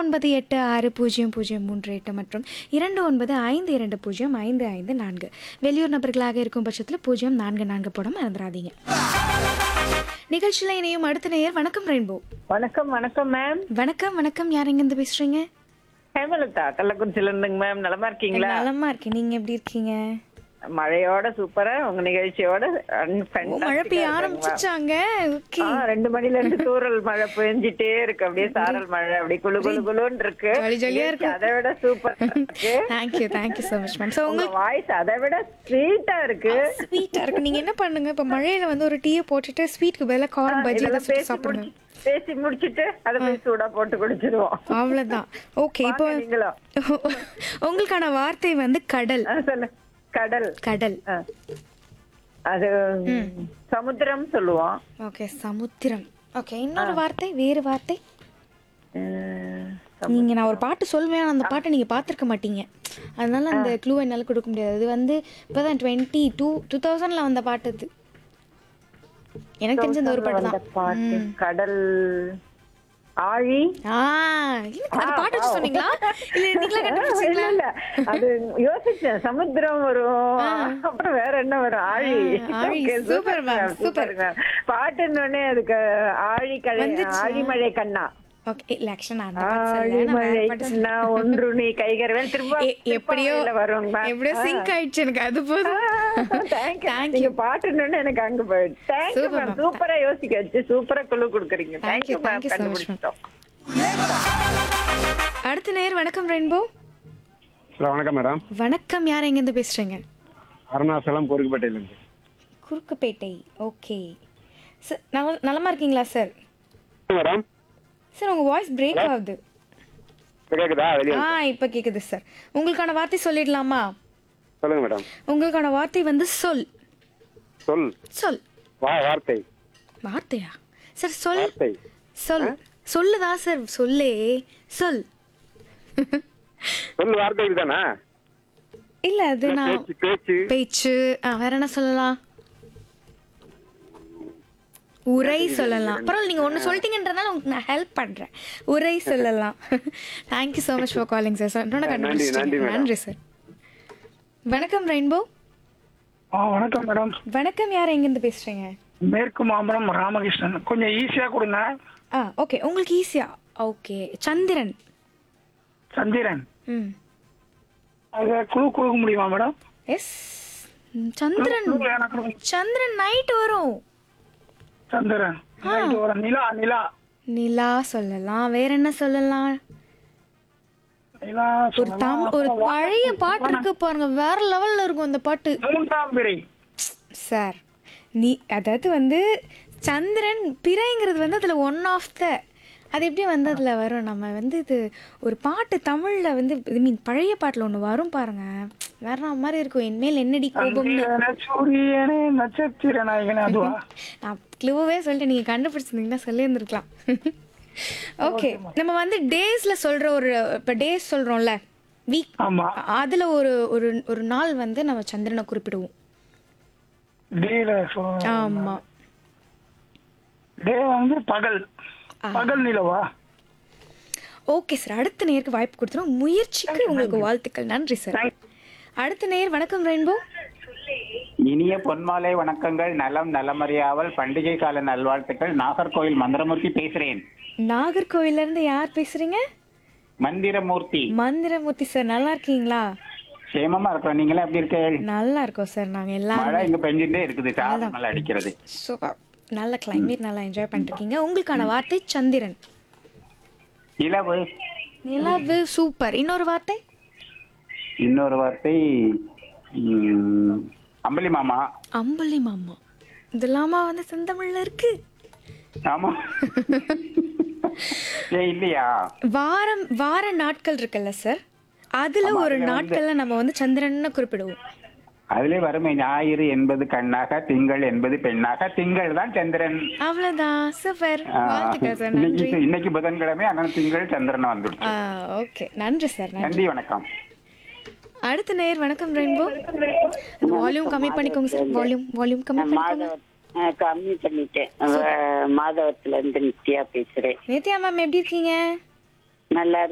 ஒன்பது எட்டு ஆறு பூஜ்ஜியம் பூஜ்ஜியம் மூன்று எட்டு மற்றும் இரண்டு ஒன்பது ஐந்து இரண்டு பூஜ்ஜியம் ஐந்து ஐந்து நான்கு வெளியூர் நபர்களாக இருக்கும் பட்சத்தில் பூஜ்ஜியம் நான்கு நான்கு போட மறந்துடாதீங்க நிகழ்ச்சியில் இணையும் அடுத்த நேயர் வணக்கம் ரெயின்போ வணக்கம் வணக்கம் மேம் வணக்கம் வணக்கம் யார் எங்கேருந்து பேசுறீங்க ஹேமலதா கள்ளக்குறிச்சில இருந்துங்க மேம் நலமா இருக்கீங்களா நலமா இருக்கேன் நீங்க எப்படி இருக்கீங்க மழையோட சூப்பரா உங்க நிகழ்ச்சியோட ஓ, மழை பெய்ய ஆரம்பிச்சிச்சாங்க ஓகே ஆ, ரெண்டு மணில இருந்து தூறல் மழை பெஞ்சிட்டே இருக்கு அப்படியே சாரல் மழை அப்படியே குளு குளு குளுன்னு இருக்கு ஜாலி ஜாலியா இருக்கு. அதை விட சூப்பர் இருக்கு thank you thank you so much ma'am so உங்க உங்களுக்கு வாய்ஸ் அதை விட ஸ்வீட்டா இருக்கு ஸ்வீட்டா இருக்கு நீங்க என்ன பண்ணுங்க இப்போ மழையில வந்து ஒரு டீயை போட்டுட்டு ஸ்வீட்க்கு பதிலா காரம் பஜ்ஜி இதெல்லாம் எல்லாம் சுட்டு பேசி சாப்பிடுங்க முடிச்சு- பேசி முடிச்சிட்டு அதை போய் சூடா போட்டு குடிச்சிருவோம் அவ்வளவுதான் ஓகே இப்போ வாங்க நீங்களும் உங்களுக்கான வார்த்தை வந்து கடல் ஆ, சொல்லு கடல் கடல் ஆ. அது சமுத்திரம் சொல்லுவோம் ஓகே சமுத்திரம் ஓகே இன்னொரு வார்த்தை வேறு வார்த்தை ம், நீங்க நான் ஒரு பாட்டு சொல்வேன் ஆனா அந்த பாட்டை நீங்க பார்த்துருக்க மாட்டீங்க அதனால அந்த க்ளூ என்னால கொடுக்க முடியாது அது வந்து இப்போதான் டுவெண்ட்டி டூ டூ தௌசண்ட்ல வந்த பாட்டு அது எனக்கு தெரிஞ்ச இந்த ஒரு பாட்டு வந்த தான் பாட்டு கடல் ஆழி ஆ இல்ல, அது பாட்டு வச்சு சொன்னீங்களா இல்ல நீங்களா இல்ல கண்டுபிடிச்சீங்களா இல்ல அது யோசிச்சேன் சமுத்திரம் வரும் அப்புறம் வேற என்ன வரும் ஆழி ஆ, ஆழி. Okay, Super, ma'am. ma'am, super, ma'am. பாட்டுன்னு உடனே அதுக்கு ஆழி கழை வந்துச்சா? ஆழிமழை கண்ணா ஓகே இல்ல ஆக்சுவலா நான் அந்த பாட்டு சொல்லல நான் ஆழிமழை வேற பாட்டு கண்ணா ஒன்று நீ கைகரவேல் திரும்ப எ- எப்படியோ வரும் எப்படியோ சிங்க் ஆயிடுச்சு எனக்கு அது போதும் தேங்க்யூ Thank நீங்க பாட்டுன்னு உடனே எனக்கு அங்க போயிடுச்சு தேங்க்யூ Super, மேம் ma'am. சூப்பரா யோசிக்க வச்சு சூப்பரா குழு கொடுக்குறீங்க Thank thank you you, ma'am thank you so much, ma'am. கண்டுபிடிச்சிட்டோம் அடுத்த நேர் வணக்கம் ரெயின்போ ஹலோ வணக்கம் மேடம் வணக்கம் யார் எங்கேருந்து பேசுறீங்க அருணாசலம் பொறுக்குப்பேட்டையிலேருந்து குறுக்குப்பேட்டை ஓகே சார் நல நலமா இருக்கீங்களா சார் மேடம் சார் உங்க வாய்ஸ் பிரேக் ஆகுது இப்போ கேட்குதா வெளியே ஆ இப்போ கேக்குது சார் உங்களுக்கான வார்த்தை சொல்லிடலாமா சொல்லுங்க மேடம் உங்களுக்கான வார்த்தை வந்து சொல் சொல் சொல் வா வார்த்தை வார்த்தையா சார் சொல் வார்த்தை சொல் சொல்லுதா சார் சொல்லே சொல் சொல் வார்த்தை இதுதானா இல்ல அது நான் பேச்சு பேச்சு பேச்சு ஆ, வேற என்ன சொல்லலாம் உரை சொல்லலாம் பரவாயில்ல நீங்க ஒண்ணு சொல்லிட்டீங்கன்றதுனால உங்களுக்கு நான் ஹெல்ப் பண்றேன் உரை சொல்லலாம் thank you so much for calling sir சொன்னோட நன்றி, கண்டுபிடிச்சிட்டீங்க நன்றி, madam. நன்றி சார் வணக்கம் ரெயின்போ ஆ வணக்கம் மேடம் வணக்கம் யார் எங்கேருந்து பேசுறீங்க மேற்கு மாம்பலம் ராமகிருஷ்ணன் கொஞ்சம் ஈஸியா கொடுங்க ஆ ஓகே உங்களுக்கு ஈஸியா ஓகே சந்திரன் சந்திரன் ம் அதை குழு கொடுக்க முடியுமா மேடம் எஸ் சந்திரன் குழு எனக்கு கொடுங்க. சந்திரன் நைட் வரும் சந்திரன் Right, ஒரு நிலா நிலா நிலா சொல்லலாம் வேற என்ன சொல்லலாம் நிலா ஒரு சொல்லலாம். தம் ஒரு பழைய பாட்டு இருக்கு பாருங்க வேற லெவல்ல இருக்கும் அந்த பாட்டு மூன்றாம் பிறை சார் நீ அதாவது வந்து சந்திரன் பிறைங்கிறது வந்து அதில் ஒன் ஆஃப் த அது எப்படி வந்து அதில் வரும் நம்ம வந்து இது ஒரு பாட்டு தமிழில் வந்து ஐ மீன் பழைய பாட்டில் ஒன்று வரும் பாருங்க வேற மாதிரி இருக்கும் என்மேல் என்னடி கோபம்னு சந்திரனே, சூரியனே நட்சத்திர நாயகனே அதுவா நான் க்ளூவே சொல்லிட்டு நீங்கள் கண்டுபிடிச்சிருந்தீங்கன்னா சொல்லியிருந்துருக்கலாம் ஓகே நம்ம வந்து டேஸில் சொல்கிற ஒரு இப்போ டேஸ் சொல்கிறோம்ல வீக் ஆமா அதில் ஒரு ஒரு ஒரு நாள் வந்து நம்ம சந்திரனை குறிப்பிடுவோம் டேல ஆமாம் டே வந்து பகல் பகல் நிலவா ஓகே சார் அடுத்த நேருக்கு வாய்ப்பு கொடுத்துரும் முயற்சிக்கு உங்களுக்கு வாழ்த்துக்கள் நன்றி சார் அடுத்த நேர் வணக்கம் ரெயின்போ இனிய பொன்மாலை வணக்கங்கள் நலம் நலமறியாவல் பண்டிகை கால நல்வாழ்த்துக்கள் நாகர்கோவில் மந்திரமூர்த்தி பேசுறேன் நாகர்கோவில்ல இருந்து யார் பேசுறீங்க மந்திரமூர்த்தி மந்திரமூர்த்தி சார் நல்லா இருக்கீங்களா சேமமா இருக்கிறோம் நீங்களே எப்படி இருக்கீங்க நல்லா இருக்கோம் சார் நாங்க மழை எல்லாரும் இங்க பெஞ்சுட்டே இருக்குது சாரல் மழை அடிக்கிறது சூப்பர் நல்ல கிளைமேட் நல்லா என்ஜாய் பண்ணிருக்கீங்க உங்களுக்கான வார்த்தை சந்திரன் இலவு நிலவு சூப்பர் இன்னொரு வார்த்தை இன்னொரு வார்த்தை ம், அம்பலி மாமா அம்புலி மாமா இதெல்லாமா வந்து செந்தமிழ்ல இருக்கு ஆமா ஏ இல்லையா வாரம் வார நாட்கள் இருக்குல்ல சார் அதுல ஒரு நாட்கள்ல நம்ம வந்து சந்திரன்னு குறிப்பிடுவோம் அதிலே வறுமை ஞாயிறு என்பது கண்ணாக திங்கள் என்பது பெண்ணாக திங்கள் தான் சந்திரன் அவ்வளவுதான் சூப்பர் ஆ, வாழ்த்துக்கள் சார் நன்றி இன்னைக்கு இன்னைக்கு புதன்கிழமை ஆனால் திங்கள் சந்திரன் வந்துடுச்சு ஓகே நன்றி சார் நன்றி நன்றி வணக்கம் அடுத்த நேர் வணக்கம் ரெயின்போ வால்யூம் கம்மி பண்ணிக்கோங்க சார் வால்யூம் வால்யூம் கம்மி பண்ணிக்கோங்க மாதவ கம்மி பண்ணிட்டேன் அவ- மாதவத்துல இருந்து நித்யா பேசுறேன் நேத்தியா மேம் எப்படி இருக்கீங்க நல்லா